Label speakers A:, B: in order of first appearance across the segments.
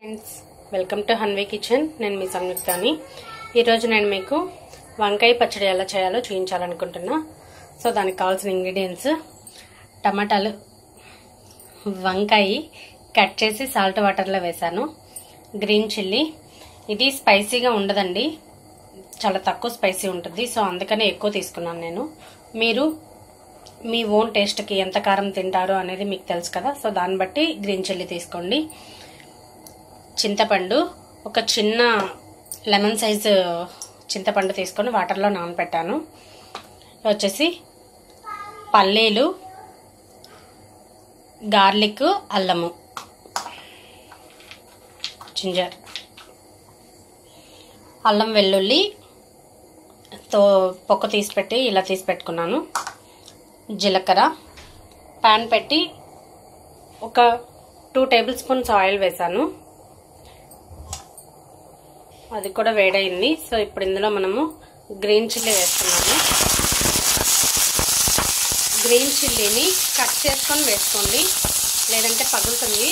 A: friends welcome to Hanvi kitchen నేను మీ సంయుక్తాని ఈరోజు నేను మీకు వంకాయ పచ్చడి ఎలా చేయాలో చూపించాలనుకుంటున్నా సో దానికి కావాల్సిన ఇంగ్రీడియంట్స్ టమాటాలు వంకాయ కట్ చేసి సాల్ట్ వాటర్లో వేశాను గ్రీన్ చిల్లీ ఇది స్పైసీగా ఉండదండి చాలా తక్కువ స్పైసీ ఉంటుంది సో అందుకనే ఎక్కువ తీసుకున్నాను నేను మీరు మీ ఓన్ టేస్ట్కి ఎంత కారం తింటారో అనేది మీకు తెలుసు కదా సో దాన్ని బట్టి గ్రీన్ చిల్లీ తీసుకోండి చింతపండు ఒక చిన్న లెమన్ సైజు చింతపండు తీసుకొని వాటర్లో నానబెట్టాను వచ్చేసి పల్లీలు గార్లిక్ అల్లము జింజర్ అల్లం వెల్లుల్లి తో పొక్క తీసి పెట్టి ఇలా తీసి పెట్టుకున్నాను జీలకర్ర ప్యాన్ పెట్టి ఒక టూ టేబుల్ స్పూన్స్ ఆయిల్ వేసాను అది కూడా వేడైంది సో ఇప్పుడు ఇందులో మనము గ్రీన్ చిల్లీ వేస్తున్నాము గ్రీన్ చిల్లీని కట్ చేసుకొని వేసుకోండి లేదంటే పగులుతుంది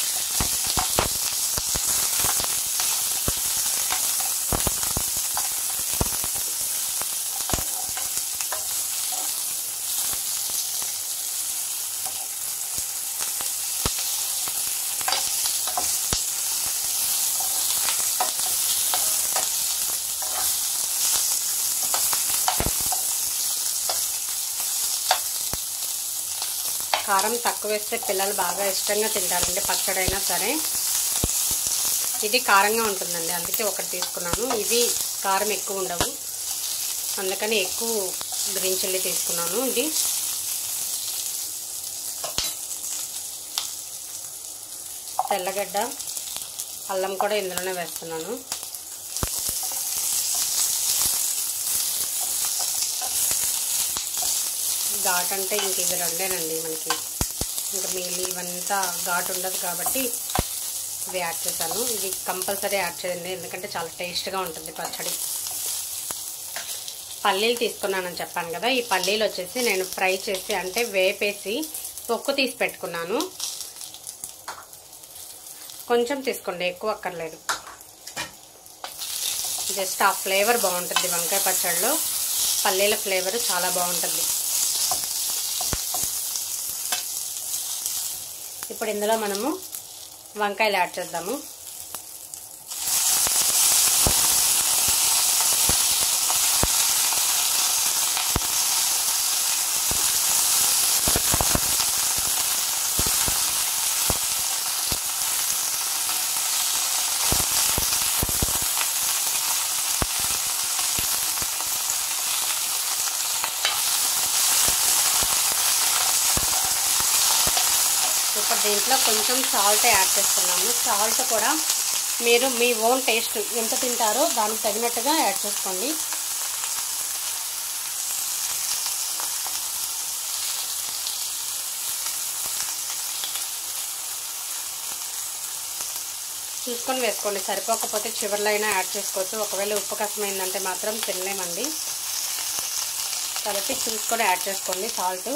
A: కారం తక్కువ వేస్తే పిల్లలు బాగా ఇష్టంగా తింటారండి పచ్చడైనా సరే ఇది కారంగా ఉంటుందండి అందుకే ఒకటి తీసుకున్నాను ఇవి కారం ఎక్కువ ఉండవు అందుకని ఎక్కువ గ్రీన్ చిల్లీ తీసుకున్నాను ఇది తెల్లగడ్డ అల్లం కూడా ఇందులోనే వేస్తున్నాను ఘాట్ అంటే ఇంక ఇవి రెండేనండి మనకి ఇంకా మిగిలి ఇవంతా ఘాట్ ఉండదు కాబట్టి ఇవి యాడ్ చేశాను ఇవి కంపల్సరీ యాడ్ చేయండి ఎందుకంటే చాలా టేస్ట్గా ఉంటుంది పచ్చడి పల్లీలు తీసుకున్నానని చెప్పాను కదా ఈ పల్లీలు వచ్చేసి నేను ఫ్రై చేసి అంటే వేపేసి పొక్కు తీసి పెట్టుకున్నాను కొంచెం తీసుకోండి ఎక్కువ అక్కర్లేదు జస్ట్ ఆ ఫ్లేవర్ బాగుంటుంది వంకాయ పచ్చడిలో పల్లీల ఫ్లేవర్ చాలా బాగుంటుంది ఇప్పుడు ఇందులో మనము వంకాయలు యాడ్ చేద్దాము ఇప్పుడు దీంట్లో కొంచెం సాల్ట్ యాడ్ చేస్తున్నాము సాల్ట్ కూడా మీరు మీ ఓన్ టేస్ట్ ఎంత తింటారో దానికి తగినట్టుగా యాడ్ చేసుకోండి చూసుకొని వేసుకోండి సరిపోకపోతే చివరిలో అయినా యాడ్ చేసుకోవచ్చు ఒకవేళ ఉప్పు కష్టమైందంటే మాత్రం తినలేమండి కాబట్టి చూసుకొని యాడ్ చేసుకోండి సాల్ట్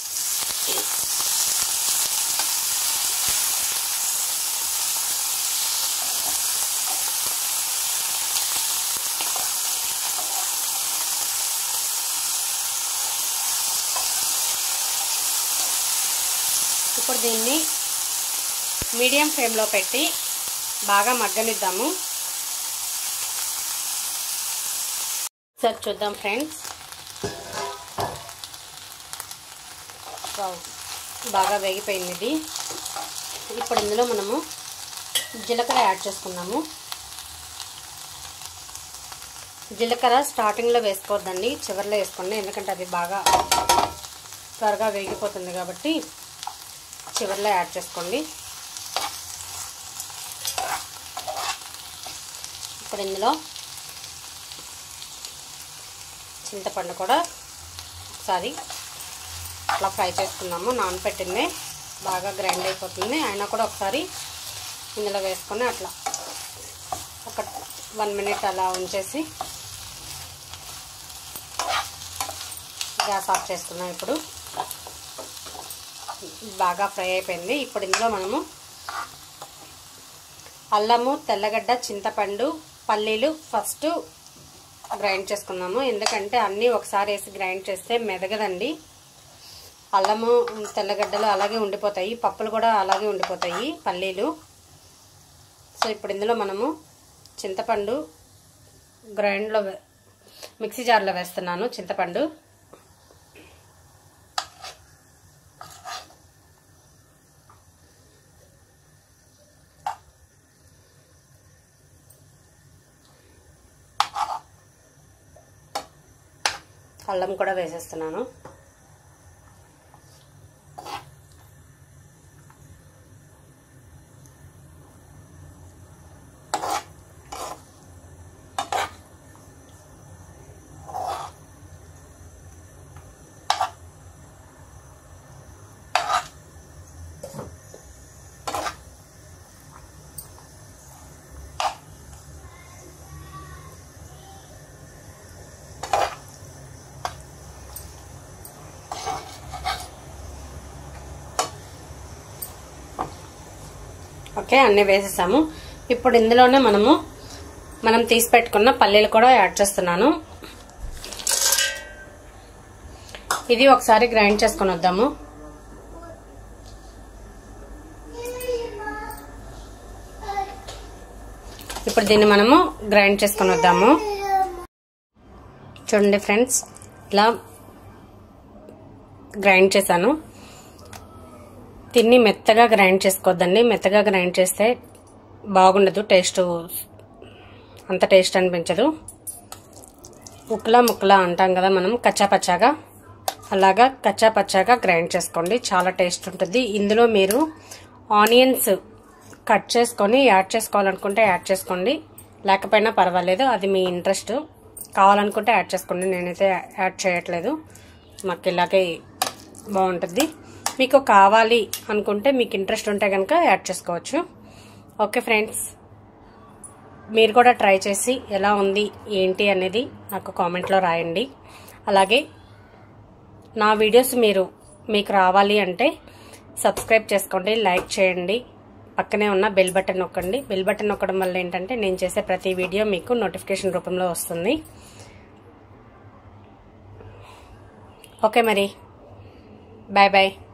A: ఇప్పుడు దీన్ని మీడియం ఫ్లేమ్లో పెట్టి బాగా మగ్గనిద్దాము సార్ చూద్దాం ఫ్రెండ్స్ బాగా వేగిపోయింది ఇది ఇప్పుడు ఇందులో మనము జీలకర్ర యాడ్ చేసుకున్నాము జీలకర్ర స్టార్టింగ్లో వేసుకోవద్దండి చివరిలో వేసుకోండి ఎందుకంటే అది బాగా త్వరగా వేగిపోతుంది కాబట్టి చివరిలో యాడ్ చేసుకోండి ఇప్పుడు ఇందులో చింతపండు కూడా ఒకసారి అట్లా ఫ్రై చేసుకున్నాము నానపెట్టింది బాగా గ్రైండ్ అయిపోతుంది అయినా కూడా ఒకసారి ఇందులో వేసుకొని అట్లా ఒక వన్ మినిట్ అలా ఉంచేసి గ్యాస్ ఆఫ్ చేసుకున్నాం ఇప్పుడు బాగా ఫ్రై అయిపోయింది ఇప్పుడు ఇందులో మనము అల్లము తెల్లగడ్డ చింతపండు పల్లీలు ఫస్ట్ గ్రైండ్ చేసుకుందాము ఎందుకంటే అన్నీ ఒకసారి వేసి గ్రైండ్ చేస్తే మెదగదండి అల్లము తెల్లగడ్డలు అలాగే ఉండిపోతాయి పప్పులు కూడా అలాగే ఉండిపోతాయి పల్లీలు సో ఇప్పుడు ఇందులో మనము చింతపండు గ్రైండ్లో మిక్సీ జార్లో వేస్తున్నాను చింతపండు అల్లం కూడా వేసేస్తున్నాను ఓకే అన్నీ వేసేసాము ఇప్పుడు ఇందులోనే మనము మనం తీసి పెట్టుకున్న పల్లీలు కూడా యాడ్ చేస్తున్నాను ఇది ఒకసారి గ్రైండ్ చేసుకొని వద్దాము ఇప్పుడు దీన్ని మనము గ్రైండ్ చేసుకొని వద్దాము చూడండి ఫ్రెండ్స్ ఇలా గ్రైండ్ చేశాను తిన్ని మెత్తగా గ్రైండ్ చేసుకోవద్దండి మెత్తగా గ్రైండ్ చేస్తే బాగుండదు టేస్ట్ అంత టేస్ట్ అనిపించదు ముక్కలా ముక్కలా అంటాం కదా మనం కచ్చా పచ్చాగా అలాగా కచ్చా పచ్చాగా గ్రైండ్ చేసుకోండి చాలా టేస్ట్ ఉంటుంది ఇందులో మీరు ఆనియన్స్ కట్ చేసుకొని యాడ్ చేసుకోవాలనుకుంటే యాడ్ చేసుకోండి లేకపోయినా పర్వాలేదు అది మీ ఇంట్రెస్ట్ కావాలనుకుంటే యాడ్ చేసుకోండి నేనైతే యాడ్ చేయట్లేదు మాకు ఇలాగే బాగుంటుంది మీకు కావాలి అనుకుంటే మీకు ఇంట్రెస్ట్ ఉంటే కనుక యాడ్ చేసుకోవచ్చు ఓకే ఫ్రెండ్స్ మీరు కూడా ట్రై చేసి ఎలా ఉంది ఏంటి అనేది నాకు కామెంట్లో రాయండి అలాగే నా వీడియోస్ మీరు మీకు రావాలి అంటే సబ్స్క్రైబ్ చేసుకోండి లైక్ చేయండి పక్కనే ఉన్న బెల్ బటన్ నొక్కండి బెల్ బటన్ నొక్కడం వల్ల ఏంటంటే నేను చేసే ప్రతి వీడియో మీకు నోటిఫికేషన్ రూపంలో వస్తుంది ఓకే మరి బాయ్ బాయ్